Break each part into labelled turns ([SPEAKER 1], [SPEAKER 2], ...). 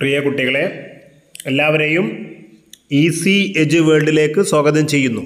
[SPEAKER 1] പ്രിയ കുട്ടികളെ എല്ലാവരെയും ഈസി എജു വേൾഡിലേക്ക് സ്വാഗതം ചെയ്യുന്നു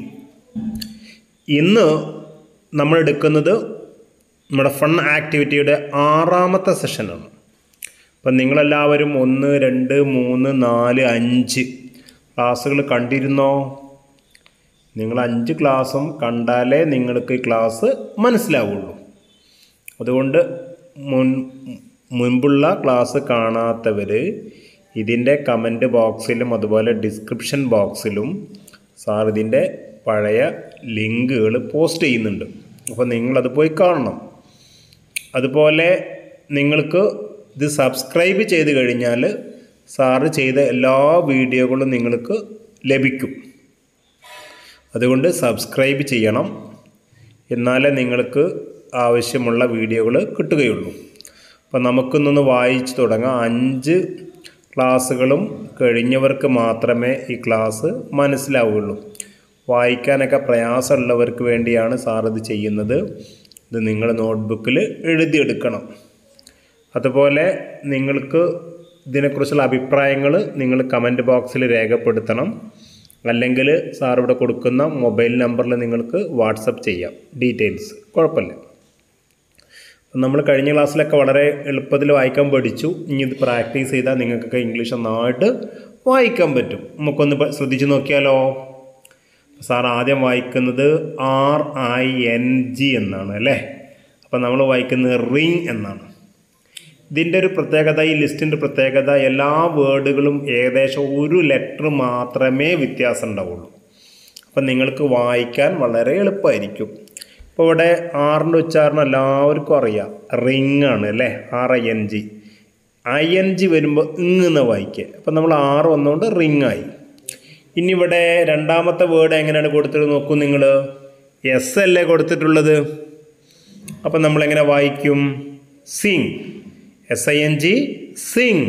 [SPEAKER 1] ഇന്ന് നമ്മൾ എടുക്കുന്നത് നമ്മുടെ ഫൺ ആക്ടിവിറ്റിയുടെ ആറാമത്തെ സെഷനാണ് അപ്പം നിങ്ങളെല്ലാവരും ഒന്ന് രണ്ട് മൂന്ന് നാല് അഞ്ച് ക്ലാസ്സുകൾ കണ്ടിരുന്നോ നിങ്ങൾ അഞ്ച് ക്ലാസ്സും കണ്ടാലേ നിങ്ങൾക്ക് ഈ ക്ലാസ് മനസ്സിലാവുള്ളൂ അതുകൊണ്ട് മുൻ മുൻപുള്ള ക്ലാസ് കാണാത്തവർ ഇതിൻ്റെ കമൻറ്റ് ബോക്സിലും അതുപോലെ ഡിസ്ക്രിപ്ഷൻ ബോക്സിലും സാർ ഇതിൻ്റെ പഴയ ലിങ്കുകൾ പോസ്റ്റ് ചെയ്യുന്നുണ്ട് അപ്പോൾ നിങ്ങളത് പോയി കാണണം അതുപോലെ നിങ്ങൾക്ക് ഇത് സബ്സ്ക്രൈബ് ചെയ്ത് കഴിഞ്ഞാൽ സാറ് ചെയ്ത എല്ലാ വീഡിയോകളും നിങ്ങൾക്ക് ലഭിക്കും അതുകൊണ്ട് സബ്സ്ക്രൈബ് ചെയ്യണം എന്നാലേ നിങ്ങൾക്ക് ആവശ്യമുള്ള വീഡിയോകൾ കിട്ടുകയുള്ളൂ അപ്പോൾ നമുക്കിന്നൊന്ന് വായിച്ചു തുടങ്ങാം അഞ്ച് ക്ലാസ്സുകളും കഴിഞ്ഞവർക്ക് മാത്രമേ ഈ ക്ലാസ് മനസ്സിലാവുകയുള്ളൂ വായിക്കാനൊക്കെ പ്രയാസമുള്ളവർക്ക് വേണ്ടിയാണ് സാർ ഇത് ചെയ്യുന്നത് ഇത് നിങ്ങൾ നോട്ട്ബുക്കിൽ എഴുതിയെടുക്കണം അതുപോലെ നിങ്ങൾക്ക് ഇതിനെക്കുറിച്ചുള്ള അഭിപ്രായങ്ങൾ നിങ്ങൾ കമൻറ്റ് ബോക്സിൽ രേഖപ്പെടുത്തണം അല്ലെങ്കിൽ സാർ ഇവിടെ കൊടുക്കുന്ന മൊബൈൽ നമ്പറിൽ നിങ്ങൾക്ക് വാട്സപ്പ് ചെയ്യാം ഡീറ്റെയിൽസ് കുഴപ്പമില്ല നമ്മൾ കഴിഞ്ഞ ക്ലാസ്സിലൊക്കെ വളരെ എളുപ്പത്തിൽ വായിക്കാൻ പഠിച്ചു ഇനി ഇത് പ്രാക്ടീസ് ചെയ്താൽ നിങ്ങൾക്കൊക്കെ ഇംഗ്ലീഷ് നന്നായിട്ട് വായിക്കാൻ പറ്റും നമുക്കൊന്ന് പ- ശ്രദ്ധിച്ച് നോക്കിയാലോ സാർ ആദ്യം വായിക്കുന്നത് ആർ ഐ എൻ ജി എന്നാണ് അല്ലേ അപ്പം നമ്മൾ വായിക്കുന്നത് റിങ് എന്നാണ് ഇതിൻ്റെ ഒരു പ്രത്യേകത ഈ ലിസ്റ്റിൻ്റെ പ്രത്യേകത എല്ലാ വേർഡുകളും ഏകദേശം ഒരു ലെറ്റർ മാത്രമേ വ്യത്യാസം ഉണ്ടാവുള്ളൂ അപ്പം നിങ്ങൾക്ക് വായിക്കാൻ വളരെ എളുപ്പമായിരിക്കും ഇപ്പോൾ ഇവിടെ ആറിൻ്റെ ഉച്ചാരണം എല്ലാവർക്കും അറിയാം റിങ് ആണ് അല്ലേ R I N G I N G വരുമ്പോൾ ഇങ്ങെന്ന് വായിക്കുക അപ്പം നമ്മൾ ആറ് വന്നുകൊണ്ട് റിങ് ആയി ഇനി ഇവിടെ രണ്ടാമത്തെ വേർഡ് എങ്ങനെയാണ് കൊടുത്തിട്ട് നോക്കൂ നിങ്ങൾ എസ് അല്ലേ കൊടുത്തിട്ടുള്ളത് അപ്പം നമ്മളെങ്ങനെ വായിക്കും sing S I N G sing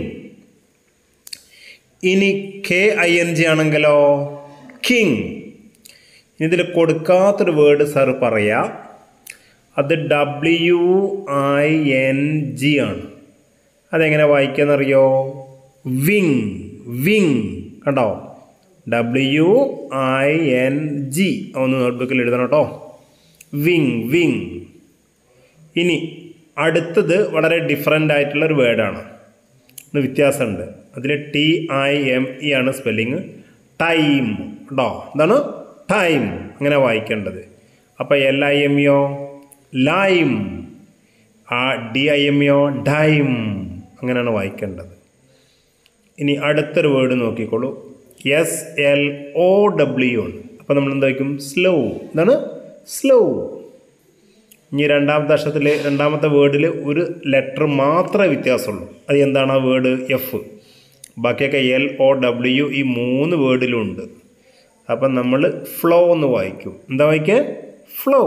[SPEAKER 1] ഇനി കെ ഐ എൻ ജി ആണെങ്കിലോ കിങ് ഇതിൽ കൊടുക്കാത്തൊരു വേർഡ് സാർ പറയാം അത് ഡബ്ല്യു ഐ എൻ ജി ആണ് അതെങ്ങനെ വായിക്കാന്നറിയോ വിങ് വിങ് കണ്ടോ ഡബ്ല്യു ഐ എൻ ജി ഒന്ന് നോട്ട്ബുക്കിൽ എഴുതണം കേട്ടോ വിങ് വിങ് ഇനി അടുത്തത് വളരെ ഡിഫറെൻ്റ് ആയിട്ടുള്ള ഒരു വേർഡാണ് ഒന്ന് വ്യത്യാസമുണ്ട് അതിൽ ടി ഐ എം ഇ ആണ് സ്പെല്ലിങ് ടൈം കേട്ടോ എന്താണ് ടൈം അങ്ങനെ വായിക്കേണ്ടത് അപ്പോൾ എൽ ഐ എം യോ ലൈം ആ ഡി ഐ എം യോ ഡൈം അങ്ങനെയാണ് വായിക്കേണ്ടത് ഇനി അടുത്തൊരു വേർഡ് നോക്കിക്കോളൂ എസ് എൽ ഒ ഡബ്ല്യു ആണ് അപ്പോൾ നമ്മൾ എന്താ വയ്ക്കും സ്ലോ എന്താണ് സ്ലോ ഇനി രണ്ടാമത്തെ അക്ഷരത്തിൽ രണ്ടാമത്തെ വേർഡിൽ ഒരു ലെറ്റർ മാത്രമേ വ്യത്യാസമുള്ളൂ അത് എന്താണ് ആ വേർഡ് എഫ് ബാക്കിയൊക്കെ എൽ ഒ ഡബ്ല്യു ഈ മൂന്ന് വേർഡിലും ഉണ്ട് അപ്പം നമ്മൾ ഫ്ലോ എന്ന് വായിക്കും എന്താ വായിക്കുക ഫ്ലോ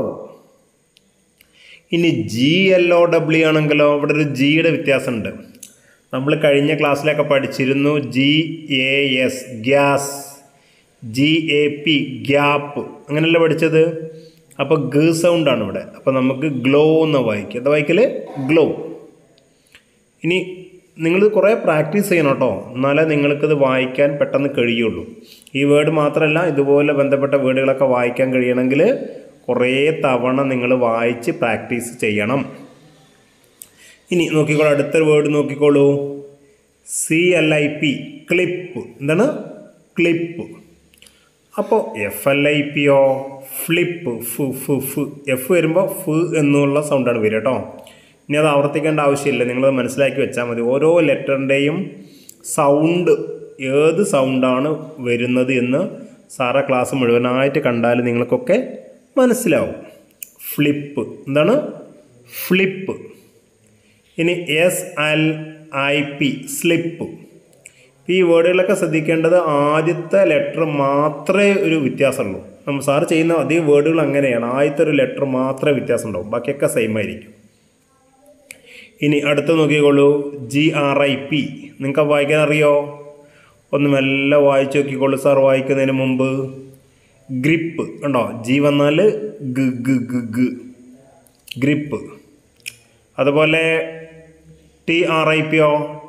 [SPEAKER 1] ഇനി ജി എൽ ഒ ഡബ്ല്യു ആണെങ്കിലോ ഇവിടെ ഒരു ജിയുടെ വ്യത്യാസമുണ്ട് നമ്മൾ കഴിഞ്ഞ ക്ലാസ്സിലൊക്കെ പഠിച്ചിരുന്നു G A S gas G A P gap അങ്ങനെയല്ലേ പഠിച്ചത് അപ്പോൾ ഗ സൗണ്ടാണ് ഇവിടെ അപ്പോൾ നമുക്ക് ഗ്ലോ എന്ന് വായിക്കുക എന്താ വായിക്കൽ ഗ്ലോ ഇനി നിങ്ങൾ കുറേ പ്രാക്ടീസ് ചെയ്യണം കേട്ടോ എന്നാലേ നിങ്ങൾക്കിത് വായിക്കാൻ പെട്ടെന്ന് കഴിയുള്ളൂ ഈ വേർഡ് മാത്രമല്ല ഇതുപോലെ ബന്ധപ്പെട്ട വേർഡുകളൊക്കെ വായിക്കാൻ കഴിയണമെങ്കിൽ കുറേ തവണ നിങ്ങൾ വായിച്ച് പ്രാക്ടീസ് ചെയ്യണം ഇനി നോക്കിക്കോളൂ അടുത്തൊരു വേർഡ് നോക്കിക്കോളൂ C L I P clip എന്താണ് ക്ലിപ്പ് അപ്പോൾ എഫ് എൽ ഐ പിയോ ഫ്ലിപ്പ് ഫു ഫു ഫു എഫ് വരുമ്പോൾ ഫു എന്നുള്ള സൗണ്ടാണ് വരിക കേട്ടോ ഇനി അത് ആവർത്തിക്കേണ്ട ആവശ്യമില്ല നിങ്ങളത് മനസ്സിലാക്കി വെച്ചാൽ മതി ഓരോ ലെറ്ററിൻ്റെയും സൗണ്ട് ഏത് സൗണ്ടാണ് വരുന്നത് എന്ന് സാറ ക്ലാസ് മുഴുവനായിട്ട് കണ്ടാൽ നിങ്ങൾക്കൊക്കെ മനസ്സിലാവും ഫ്ലിപ്പ് എന്താണ് ഫ്ലിപ്പ് ഇനി S L I P slip ഈ വേർഡുകളൊക്കെ ശ്രദ്ധിക്കേണ്ടത് ആദ്യത്തെ ലെറ്റർ മാത്രമേ ഒരു വ്യത്യാസമുള്ളൂ നമ്മൾ സാറ് ചെയ്യുന്ന അധികം വേർഡുകൾ അങ്ങനെയാണ് ആദ്യത്തെ ഒരു ലെറ്റർ മാത്രമേ വ്യത്യാസം ഉണ്ടാവും ബാക്കിയൊക്കെ സെയിം ആയിരിക്കും ഇനി അടുത്ത നോക്കിക്കോളൂ ജി ആർ ഐ പി നിങ്ങൾക്ക് വായിക്കാൻ അറിയോ ഒന്ന് മെല്ലെ വായിച്ചു നോക്കിക്കോളൂ സാർ വായിക്കുന്നതിന് മുമ്പ് ഗ്രിപ്പ് ഉണ്ടോ ജി വന്നാൽ ഗ ഗ ഗ ഗ ഗ്രിപ്പ് അതുപോലെ ടി ആർ ഐ പിയോ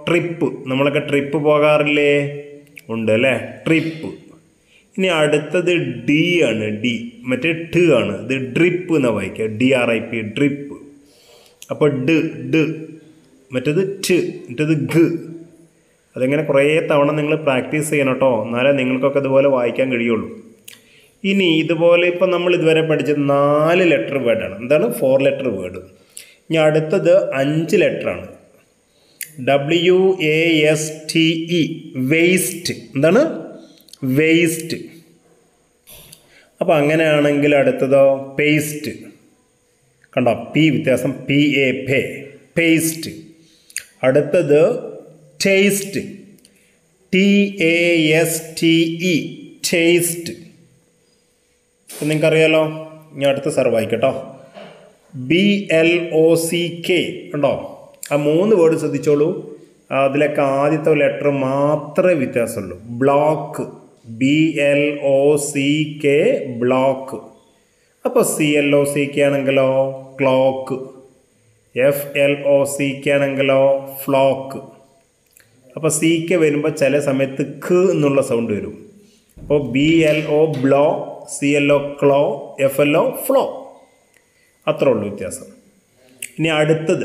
[SPEAKER 1] ട്രിപ്പ് നമ്മളൊക്കെ ട്രിപ്പ് പോകാറില്ലേ ഉണ്ട് അല്ലേ ട്രിപ്പ് ഇനി അടുത്തത് ഡി ആണ് ഡി മറ്റേ ട് ആണ് ഇത് ഡ്രിപ്പ് എന്നാ വായിക്കുക D R I P drip അപ്പോൾ ഡ് ഡ് മറ്റേത് ട് മറ്റേത് ഗ അതിങ്ങനെ കുറേ തവണ നിങ്ങൾ പ്രാക്ടീസ് ചെയ്യണം കേട്ടോ എന്നാലേ നിങ്ങൾക്കൊക്കെ ഇതുപോലെ വായിക്കാൻ കഴിയുള്ളൂ ഇനി ഇതുപോലെ ഇപ്പം നമ്മൾ ഇതുവരെ പഠിച്ചത് നാല് ലെറ്റർ വേർഡാണ് എന്താണ് ഫോർ ലെറ്റർ വേർഡ് ഇനി അടുത്തത് അഞ്ച് ലെറ്ററാണ് W A S T E waste എന്താണ് വേസ്റ്റ് അപ്പോൾ അങ്ങനെയാണെങ്കിൽ അടുത്തതോ പേസ്റ്റ് കണ്ടോ പി വ്യത്യാസം പി എ പേ പേസ്റ്റ് അടുത്തത് taste T A S T E taste ഇപ്പം നിങ്ങൾക്കറിയാലോ ഞാൻ അടുത്ത സാർ വായിക്കട്ടോ B L O C K ഉണ്ടോ ആ മൂന്ന് വേർഡ് ശ്രദ്ധിച്ചോളൂ അതിലൊക്കെ ആദ്യത്തെ ലെറ്റർ മാത്രമേ വ്യത്യാസമുള്ളൂ block B L O C K block അപ്പോൾ C L O C K ആണെങ്കിലോ clock F L O C K ആണെങ്കിലോ ഫ്ലോക്ക് അപ്പോൾ സി കെ വരുമ്പോൾ ചില സമയത്ത് ഖ് എന്നുള്ള സൗണ്ട് വരും അപ്പോൾ ബി എൽ ഒ ബ്ലോ സി എൽ ഒ ക്ലോ എഫ് എൽ ഒ ഫ്ലോ അത്രേ ഉള്ളൂ വ്യത്യാസം ഇനി അടുത്തത്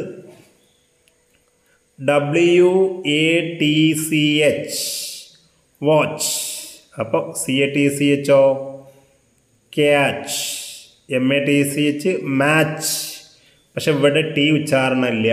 [SPEAKER 1] W A T C H watch അപ്പോൾ സി എ ടി സി എച്ചോ catch M A T C H match പക്ഷെ ഇവിടെ ടി ഉച്ചാരണമില്ല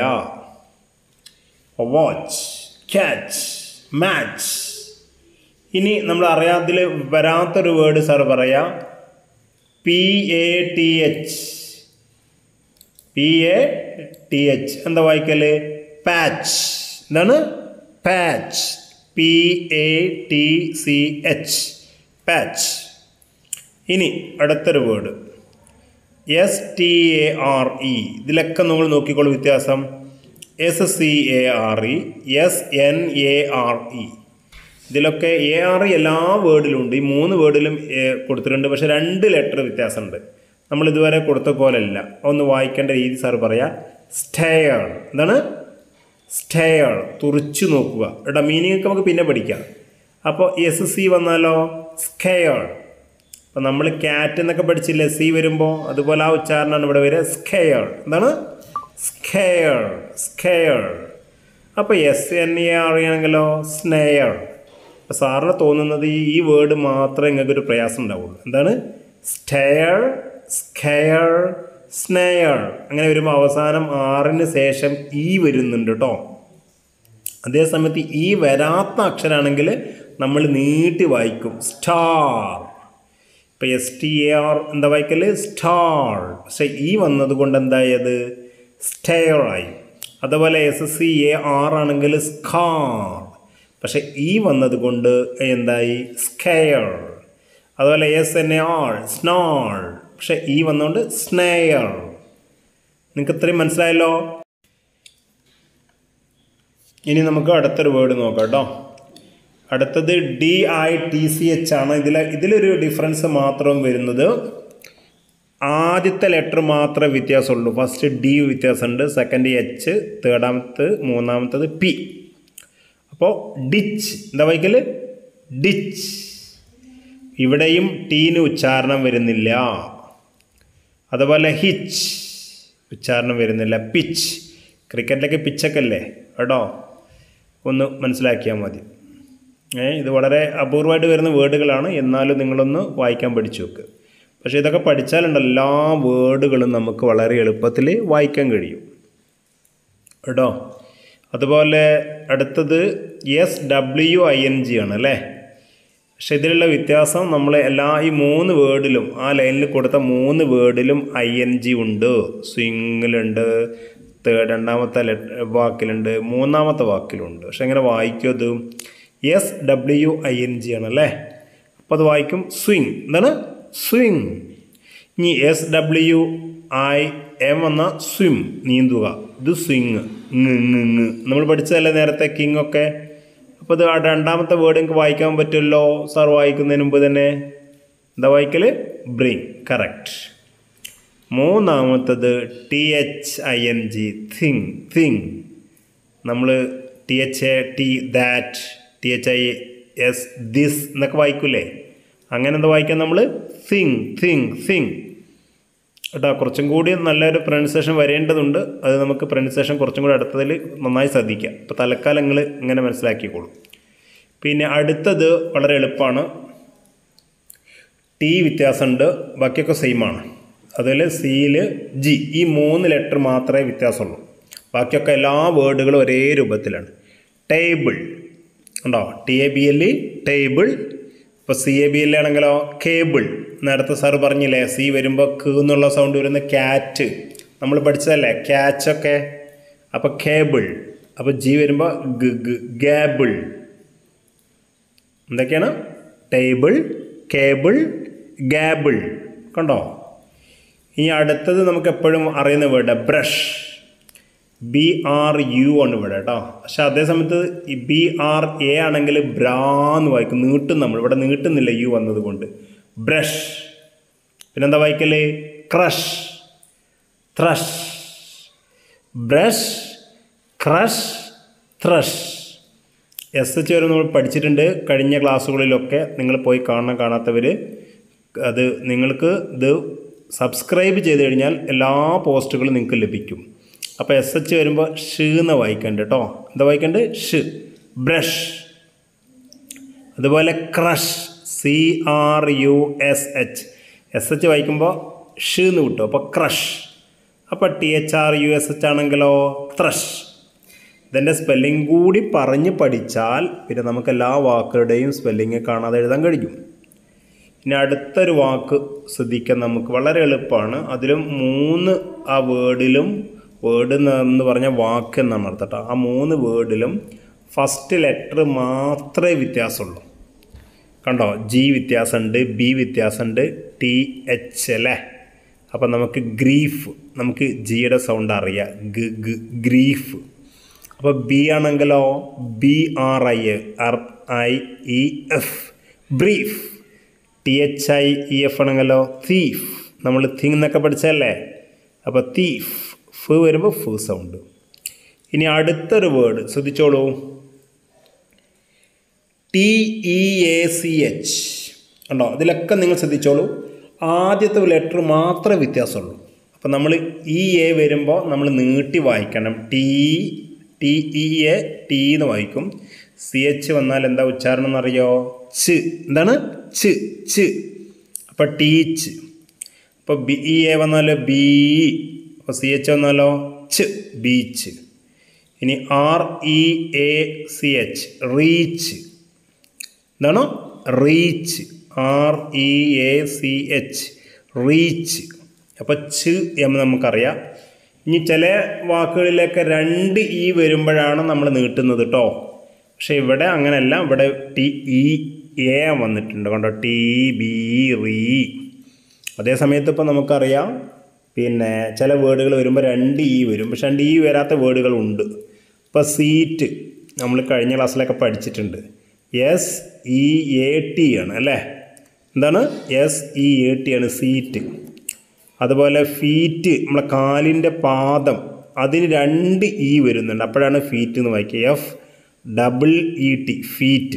[SPEAKER 1] വാച്ച് ക്യാച്ച് മാച്ച് ഇനി നമ്മൾ അറിയാതിൽ വരാത്തൊരു വേർഡ് സാർ പറയാം P A T H P A T H എന്താ വായിക്കല് പാച്ച് എന്താണ് patch P A T C H patch ഇനി അടുത്തൊരു word S T A R E ഇതിലൊക്കെ നമ്മൾ നോക്കിക്കോളൂ വ്യത്യാസം S C A R E S N A R E ഇതിലൊക്കെ എ ആർ ഇ എല്ലാ വേർഡിലും ഉണ്ട് ഈ മൂന്ന് വേർഡിലും കൊടുത്തിട്ടുണ്ട് പക്ഷെ രണ്ട് ലെറ്റർ വ്യത്യാസമുണ്ട് നമ്മൾ ഇതുവരെ കൊടുത്ത പോലല്ല ഒന്ന് വായിക്കേണ്ട രീതി സാർ പറയാ സ്റ്റെയർ എന്താണ് സ്റ്റെയർ തുറിച്ചു നോക്കുക എടാ മീനിങ് ഒക്കെ നമുക്ക് പിന്നെ പഠിക്കാം അപ്പോൾ എസ് സി വന്നാലോ സ്കെയർ അപ്പോൾ നമ്മൾ ക്യാറ്റ് എന്നൊക്കെ പഠിച്ചില്ലേ സി വരുമ്പോൾ അതുപോലെ ആ ഉച്ചാരണമാണ് ഇവിടെ വരിക സ്കെയർ എന്താണ് സ്കെയർ സ്കെയർ അപ്പോൾ എസ് എൻ എ അറിയണമെങ്കിലോ സ്നെയർ അപ്പോൾ സാറിന് തോന്നുന്നത് ഈ ഈ വേർഡ് മാത്രമേ നിങ്ങൾക്ക് ഒരു പ്രയാസം ഉണ്ടാവുള്ളൂ എന്താണ് സ്റ്റെയർ സ്കെയർ സ്നെയർ അങ്ങനെ വരുമ്പോൾ അവസാനം ആറിന് ശേഷം ഈ വരുന്നുണ്ട് കേട്ടോ അതേസമയത്ത് ഈ വരാത്ത അക്ഷരാണെങ്കിൽ നമ്മൾ നീട്ടി വായിക്കും സ്റ്റാർ ഇപ്പം എസ് ടി എ ആർ എന്താ വായിക്കല് സ്റ്റാർ പക്ഷെ ഈ വന്നത് കൊണ്ട് എന്തായത് സ്റ്റെയർ ആയി അതുപോലെ എസ് സി എ ആർ ആണെങ്കിൽ സ്കാർ പക്ഷെ ഈ വന്നത് കൊണ്ട് എന്തായി സ്കെയർ അതുപോലെ എസ് എൻ എ ആർ സ്നാൾ പക്ഷെ ഈ വന്നുകൊണ്ട് സ്നെയർ നിങ്ങൾക്ക് ഇത്രയും മനസ്സിലായല്ലോ ഇനി നമുക്ക് അടുത്തൊരു വേർഡ് നോക്കാം കേട്ടോ അടുത്തത് D I T C H ആണ് ഇതിൽ ഇതിലൊരു ഡിഫറൻസ് മാത്രം വരുന്നത് ആദ്യത്തെ ലെറ്റർ മാത്രമേ വ്യത്യാസമുള്ളൂ ഫസ്റ്റ് ഡി വ്യത്യാസമുണ്ട് സെക്കൻഡ് എച്ച് തേർഡാമത്ത് മൂന്നാമത്തത് പി അപ്പോൾ ഡിച്ച് എന്താ വായിക്കൽ ഡിച്ച് ഇവിടെയും ടീന് ഉച്ചാരണം വരുന്നില്ല അതുപോലെ ഹിച്ച് ഉച്ചാരണം വരുന്നില്ല പിച്ച് ക്രിക്കറ്റിലൊക്കെ പിച്ചൊക്കെ അല്ലേ കേട്ടോ ഒന്ന് മനസ്സിലാക്കിയാൽ മതി ഏ ഇത് വളരെ അപൂർവമായിട്ട് വരുന്ന വേർഡുകളാണ് എന്നാലും നിങ്ങളൊന്ന് വായിക്കാൻ പഠിച്ചു വെക്ക് പക്ഷേ ഇതൊക്കെ പഠിച്ചാലുണ്ട് എല്ലാ വേർഡുകളും നമുക്ക് വളരെ എളുപ്പത്തിൽ വായിക്കാൻ കഴിയും കേട്ടോ അതുപോലെ അടുത്തത് S W I N G ആണ് അല്ലേ പക്ഷെ ഇതിലുള്ള വ്യത്യാസം നമ്മൾ എല്ലാ ഈ മൂന്ന് വേർഡിലും ആ ലൈനിൽ കൊടുത്ത മൂന്ന് വേർഡിലും ഐ എൻ ജി ഉണ്ട് സ്വിങ്ങിലുണ്ട് തേർഡ് രണ്ടാമത്തെ ലെറ്റർ വാക്കിലുണ്ട് മൂന്നാമത്തെ വാക്കിലുണ്ട് പക്ഷെ എങ്ങനെ വായിക്കും അത് S W I N G ആണ് അല്ലേ അപ്പോൾ അത് വായിക്കും സ്വിങ് എന്താണ് സ്വിങ് ഇനി എസ് ഡബ്ല്യു ഐ എം എന്ന സ്വിം നീന്തുക ഇത് സ്വിങ് നമ്മൾ പഠിച്ചതല്ലേ നേരത്തെ കിങ് ഒക്കെ അപ്പോൾ ഇത് ആ രണ്ടാമത്തെ വേർഡ് നിങ്ങൾക്ക് വായിക്കാൻ പറ്റുമല്ലോ സാർ വായിക്കുന്നതിന് മുമ്പ് തന്നെ എന്താ വായിക്കൽ ബ്രിങ് കറക്റ്റ് മൂന്നാമത്തത് T H I N G thing thing നമ്മൾ T H A T that T H I S this എന്നൊക്കെ വായിക്കൂലേ അങ്ങനെ എന്താ വായിക്കാൻ നമ്മൾ തിങ് തിങ് തിങ് കേട്ടോ കുറച്ചും കൂടി നല്ലൊരു പ്രൊനൗൺസിയേഷൻ വരേണ്ടതുണ്ട് അത് നമുക്ക് പ്രൊനൗൺസിയേഷൻ കുറച്ചും കൂടി അടുത്തതിൽ നന്നായി ശ്രദ്ധിക്കാം ഇപ്പോൾ തൽക്കാലം നിങ്ങൾ ഇങ്ങനെ മനസ്സിലാക്കിക്കോളൂ പിന്നെ അടുത്തത് വളരെ എളുപ്പമാണ് ടി വ്യത്യാസമുണ്ട് ബാക്കിയൊക്കെ സെയിം ആണ് അതുപോലെ സിയിൽ ജി ഈ മൂന്ന് ലെറ്റർ മാത്രമേ വ്യത്യാസമുള്ളൂ ബാക്കിയൊക്കെ എല്ലാ വേർഡുകളും ഒരേ രൂപത്തിലാണ് ടേബിൾ ഉണ്ടോ T A B L table ഇപ്പോൾ സി എ ബി എൽ ആണെങ്കിലോ കേബിൾ നേരത്തെ സാറ് പറഞ്ഞില്ലേ സി വരുമ്പോൾ ക് എന്നുള്ള സൗണ്ട് വരുന്ന ക്യാറ്റ് നമ്മൾ പഠിച്ചതല്ലേ ക്യാച്ചൊക്കെ അപ്പോൾ കേബിൾ അപ്പോൾ ജി വരുമ്പോൾ ഗ ഗ ഗാബിൾ എന്തൊക്കെയാണ് ടേബിൾ കേബിൾ ഗാബിൾ കണ്ടോ ഇനി അടുത്തത് നമുക്ക് എപ്പോഴും അറിയുന്ന word brush B R U ആണ് ഇവിടെ കേട്ടോ പക്ഷെ അതേ സമയത്ത് ഈ ബി ആർ എ ആണെങ്കിൽ ബ്രാ എന്ന് വായിക്കും നീട്ടും നമ്മൾ ഇവിടെ നീട്ടുന്നില്ല യു വന്നത് കൊണ്ട് ബ്രഷ് പിന്നെന്താ വായിക്കല് crush thrush brush crush thrush S H വരെ നമ്മൾ പഠിച്ചിട്ടുണ്ട് കഴിഞ്ഞ ക്ലാസ്സുകളിലൊക്കെ നിങ്ങൾ പോയി കാണണം കാണാത്തവർ അത് നിങ്ങൾക്ക് ഇത് സബ്സ്ക്രൈബ് ചെയ്ത് കഴിഞ്ഞാൽ എല്ലാ പോസ്റ്റുകളും നിങ്ങൾക്ക് ലഭിക്കും അപ്പോൾ എസ് എച്ച് വരുമ്പോൾ ഷ് എന്ന് വായിക്കണ്ട് കേട്ടോ എന്താ വായിക്കണ്ട് ഷ് ബ്രഷ് അതുപോലെ crush C R U S H S H വായിക്കുമ്പോൾ ഷ് എന്ന് വിട്ടു അപ്പോൾ ക്രഷ് അപ്പോൾ T H R U S H ആണെങ്കിലോ ത്രഷ് ഇതിൻ്റെ സ്പെല്ലിംഗ് കൂടി പറഞ്ഞ് പഠിച്ചാൽ പിന്നെ നമുക്ക് എല്ലാ വാക്കുകളുടെയും സ്പെല്ലിങ് കാണാതെ എഴുതാൻ കഴിയും ഇനി അടുത്തൊരു വാക്ക് ശ്രദ്ധിക്കാൻ നമുക്ക് വളരെ എളുപ്പമാണ് അതിലും മൂന്ന് ആ വേർഡിലും വേർഡ് എന്ന് പറഞ്ഞ വാക്ക് എന്നാണ് അർത്ഥം കേട്ടോ ആ മൂന്ന് വേർഡിലും ഫസ്റ്റ് ലെറ്റർ മാത്രമേ വ്യത്യാസമുള്ളൂ കണ്ടോ ജി വ്യത്യാസമുണ്ട് ബി വ്യത്യാസമുണ്ട് ടി എച്ച് അല്ലേ അപ്പം നമുക്ക് ഗ്രീഫ് നമുക്ക് ജിയുടെ സൗണ്ട് അറിയാം ഗ ഗ ഗ്രീഫ് അപ്പോൾ ബി ആണെങ്കിലോ B R I R I E F brief T H I E F ആണെങ്കിലോ തീഫ് നമ്മൾ തിങ് എന്നൊക്കെ പഠിച്ചല്ലേ അപ്പോൾ തീഫ് ഫ് വരുമ്പോൾ ഫ് സൗണ്ട് ഇനി അടുത്തൊരു വേർഡ് ശ്രദ്ധിച്ചോളൂ T E A C H ഉണ്ടോ അതിലൊക്കെ നിങ്ങൾ ശ്രദ്ധിച്ചോളൂ ആദ്യത്തെ ലെറ്റർ മാത്രമേ വ്യത്യാസമുള്ളൂ അപ്പോൾ നമ്മൾ ഇ എ വരുമ്പോൾ നമ്മൾ നീട്ടി വായിക്കണം T T E A T എന്ന് വായിക്കും സി എച്ച് വന്നാൽ എന്താ ഉച്ചാരണം എന്നറിയോ ച് എന്താണ് ച് ച് അപ്പോൾ ടീച്ച് അപ്പോൾ ബി ഇ എ വന്നാൽ ബി അപ്പോൾ സി എച്ച് വന്നാലോ ച് ബീച്ച് ഇനി R E A C H reach എന്താണോ reach R E A C H reach അപ്പോൾ ച് എന്ന് നമുക്കറിയാം ഇനി ചില വാക്കുകളിലൊക്കെ രണ്ട് ഇ വരുമ്പോഴാണ് നമ്മൾ നീട്ടുന്നത് കേട്ടോ പക്ഷേ ഇവിടെ അങ്ങനെയല്ല ഇവിടെ ടി ഇ എ വന്നിട്ടുണ്ട് കണ്ടോ ടി ബി റീ അതേ സമയത്ത് ഇപ്പോൾ നമുക്കറിയാം പിന്നെ ചില വേർഡുകൾ വരുമ്പോൾ രണ്ട് ഇ വരും പക്ഷെ രണ്ട് ഇ വരാത്ത വേർഡുകളുണ്ട് ഇപ്പോൾ സീറ്റ് നമ്മൾ കഴിഞ്ഞ ക്ലാസ്സിലൊക്കെ പഠിച്ചിട്ടുണ്ട് എസ് ഇ എ ടി ആണ് അല്ലേ എന്താണ് എസ് ഇ എ ടി ആണ് സീറ്റ് അതുപോലെ ഫീറ്റ് നമ്മളെ കാലിൻ്റെ പാദം അതിന് രണ്ട് ഇ വരുന്നുണ്ട് അപ്പോഴാണ് ഫീറ്റ് എന്ന് വായിക്കുക F double E T feet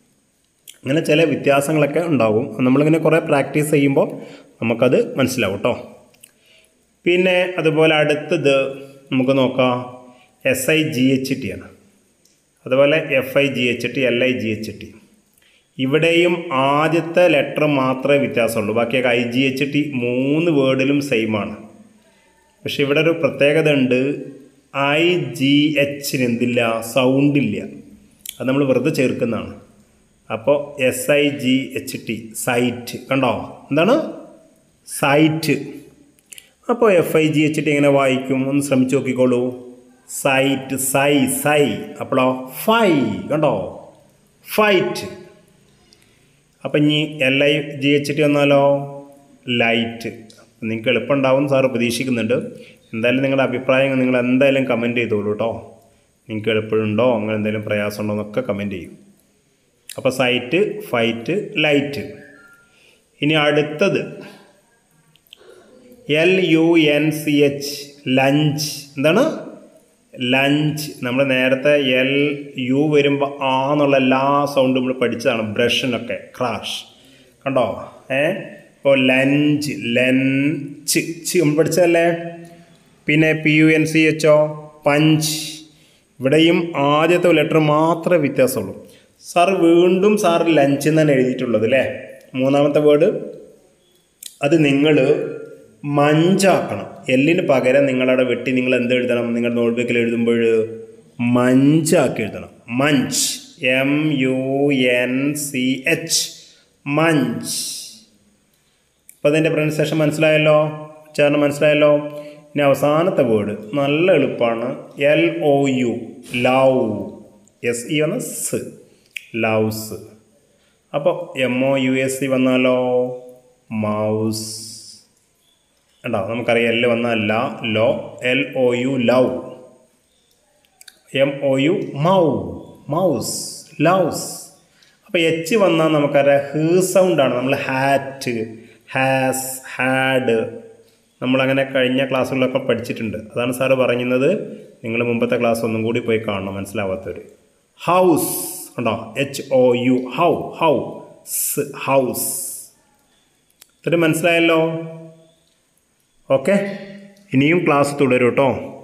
[SPEAKER 1] അങ്ങനെ ചില വ്യത്യാസങ്ങളൊക്കെ ഉണ്ടാകും നമ്മളിങ്ങനെ കുറേ പ്രാക്ടീസ് ചെയ്യുമ്പോൾ നമുക്കത് മനസ്സിലാവും കേട്ടോ പിന്നെ അതുപോലെ അടുത്തത് നമുക്ക് നോക്കാം S I G H T ആണ് അതുപോലെ F I G H T L I G H T ഇവിടെയും ആദ്യത്തെ ലെറ്റർ മാത്രമേ വ്യത്യാസമുള്ളൂ ബാക്കിയൊക്കെ ഐ ജി എച്ച് ടി മൂന്ന് വേർഡിലും സെയിം ആണ് പക്ഷെ ഇവിടെ ഒരു പ്രത്യേകത ഉണ്ട് ഐ ജി എച്ചിന് എന്തില്ല സൗണ്ട് ഇല്ല അത് നമ്മൾ വെറുതെ ചേർക്കുന്നതാണ് അപ്പോൾ S I G H T sight കണ്ടോ എന്താണ് സൈറ്റ് അപ്പോൾ F I G H T എങ്ങനെ വായിക്കും ഒന്ന് ശ്രമിച്ചു നോക്കിക്കോളൂ സൈറ്റ് സൈ സൈ അപ്പോഴോ ഫൈ കണ്ടോ ഫൈറ്റ് അപ്പം ഇനി L I G H T വന്നാലോ ലൈറ്റ് നിങ്ങൾക്ക് എളുപ്പമുണ്ടാവും സാറ് പ്രതീക്ഷിക്കുന്നുണ്ട് എന്തായാലും നിങ്ങളുടെ അഭിപ്രായങ്ങൾ നിങ്ങൾ എന്തായാലും കമൻറ്റ് ചെയ്തോളൂ കേട്ടോ നിങ്ങൾക്ക് എളുപ്പമുണ്ടോ അങ്ങനെ എന്തെങ്കിലും പ്രയാസമുണ്ടോ എന്നൊക്കെ കമൻറ്റ് ചെയ്യും അപ്പോൾ സൈറ്റ് ഫൈറ്റ് ലൈറ്റ് ഇനി അടുത്തത് L U N C H lunch എന്താണ് ലഞ്ച് നമ്മൾ നേരത്തെ എൽ യു വരുമ്പോൾ ആ എന്നുള്ള എല്ലാ സൗണ്ടും നമ്മൾ പഠിച്ചതാണ് ബ്രഷിനൊക്കെ ക്രാഷ് കണ്ടോ ഏ ഇപ്പോൾ ലഞ്ച് ലഞ്ച് ച് നമ്മൾ പഠിച്ചതല്ലേ പിന്നെ P U N C H ഒ പഞ്ച് ഇവിടെയും ആദ്യത്തെ ലെറ്റർ മാത്രമേ വ്യത്യാസമുള്ളൂ സാർ വീണ്ടും സാർ ലഞ്ച് എന്നാണ് എഴുതിയിട്ടുള്ളത് അല്ലേ മൂന്നാമത്തെ വേർഡ് അത് നിങ്ങൾ മഞ്ചാക്കണം എല്ലിന് പകരം നിങ്ങളവിടെ വെട്ടി നിങ്ങൾ എന്ത് എഴുതണം നിങ്ങൾ നോട്ട്ബുക്കിൽ എഴുതുമ്പോൾ മഞ്ചാക്കി എഴുതണം munch M U N C H munch അപ്പോൾ അതിൻ്റെ പ്രൊനൗൺസിയേഷൻ മനസ്സിലായല്ലോ ചേർന്ന് മനസ്സിലായല്ലോ ഇനി അവസാനത്തെ വേർഡ് നല്ല എളുപ്പമാണ് L O U love S E വന്ന സ് ലവ്സ് അപ്പോൾ M O U S C വന്നാലോ മൗസ് ഉണ്ടോ നമുക്കറിയാം എൽ വന്നാൽ ല ലോ L O U love M O U മൗ മൗസ് ലവ്സ് അപ്പോൾ എച്ച് വന്നാൽ നമുക്കറിയാം ഹ് സൗണ്ടാണ് നമ്മൾ ഹാറ്റ് ഹാസ് ഹാഡ് നമ്മളങ്ങനെ കഴിഞ്ഞ ക്ലാസ്സുകളിലൊക്കെ പഠിച്ചിട്ടുണ്ട് അതാണ് സാറ് പറയുന്നത് നിങ്ങൾ മുമ്പത്തെ ക്ലാസ് ഒന്നും കൂടി പോയി കാണണം മനസ്സിലാവാത്തവർ ഹൗസ് ഉണ്ടോ എച്ച് ഒ യു ഹൗ ഹൗ സ് ഹൗസ് ഇതൊരു മനസ്സിലായല്ലോ ഓക്കെ ഇനിയും ക്ലാസ് തുടരും കേട്ടോ